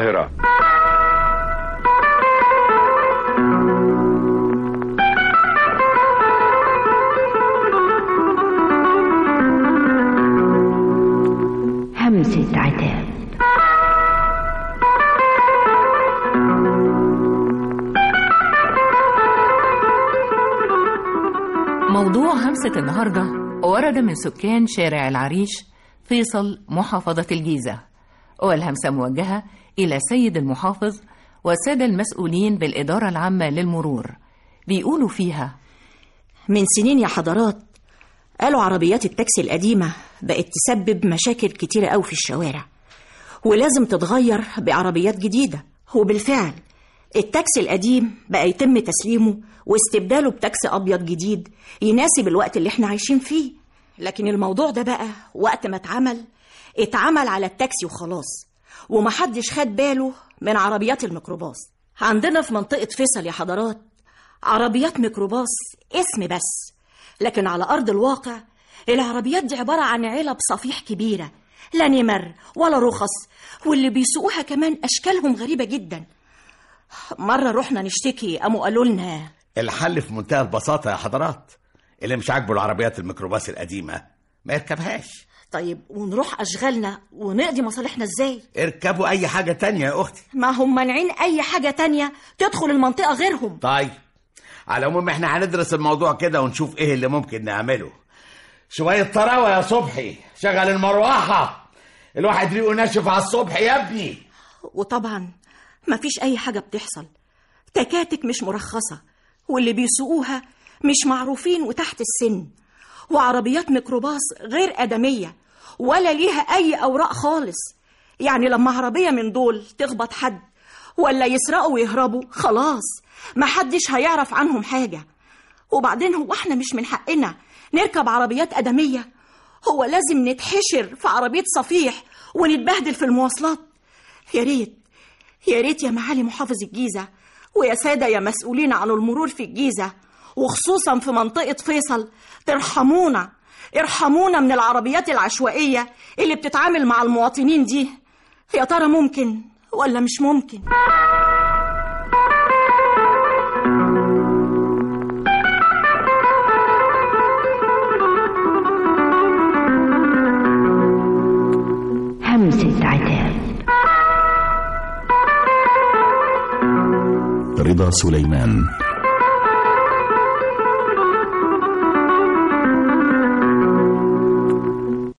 القاهرة همسة عتاب موضوع همسة النهاردة ورد من سكان شارع العريش فيصل محافظة الجيزة والهمسة موجهة إلى سيد المحافظ والسادة المسؤولين بالإدارة العامة للمرور بيقولوا فيها من سنين يا حضرات قالوا عربيات التاكسي القديمة بقت تسبب مشاكل كتيرة أوي في الشوارع ولازم تتغير بعربيات جديدة وبالفعل التاكسي القديم بقى يتم تسليمه واستبداله بتاكسي أبيض جديد يناسب الوقت اللي احنا عايشين فيه لكن الموضوع ده بقى وقت ما اتعمل اتعمل على التاكسي وخلاص ومحدش خد باله من عربيات الميكروباص عندنا في منطقة فيصل يا حضرات عربيات ميكروباص اسم بس لكن على أرض الواقع العربيات دي عبارة عن علب صفيح كبيرة لا نمر ولا رخص واللي بيسوقوها كمان أشكالهم غريبة جدا مرة رحنا نشتكي قاموا قالوا لنا الحل في منتهى البساطة يا حضرات اللي مش عاجبه العربيات الميكروباص القديمة ما يركبهاش طيب ونروح أشغالنا ونقضي مصالحنا إزاي؟ اركبوا أي حاجة تانية يا أختي ما هم مانعين أي حاجة تانية تدخل المنطقة غيرهم طيب على العموم احنا هندرس الموضوع كده ونشوف ايه اللي ممكن نعمله شوية طراوة يا صبحي شغل المروحة الواحد ريقه ناشف على الصبح يا ابني وطبعا مفيش أي حاجة بتحصل تكاتك مش مرخصة واللي بيسوقوها مش معروفين وتحت السن وعربيات ميكروباص غير آدمية ولا ليها أي أوراق خالص يعني لما عربية من دول تخبط حد ولا يسرقوا ويهربوا خلاص محدش هيعرف عنهم حاجة وبعدين هو احنا مش من حقنا نركب عربيات آدمية هو لازم نتحشر في عربية صفيح ونتبهدل في المواصلات يا ريت يا ريت يا معالي محافظ الجيزة ويا سادة يا مسؤولين عن المرور في الجيزة وخصوصا في منطقة فيصل ترحمونا ارحمونا من العربيات العشوائية اللي بتتعامل مع المواطنين دي يا ترى ممكن ولا مش ممكن همسة عتاب رضا سليمان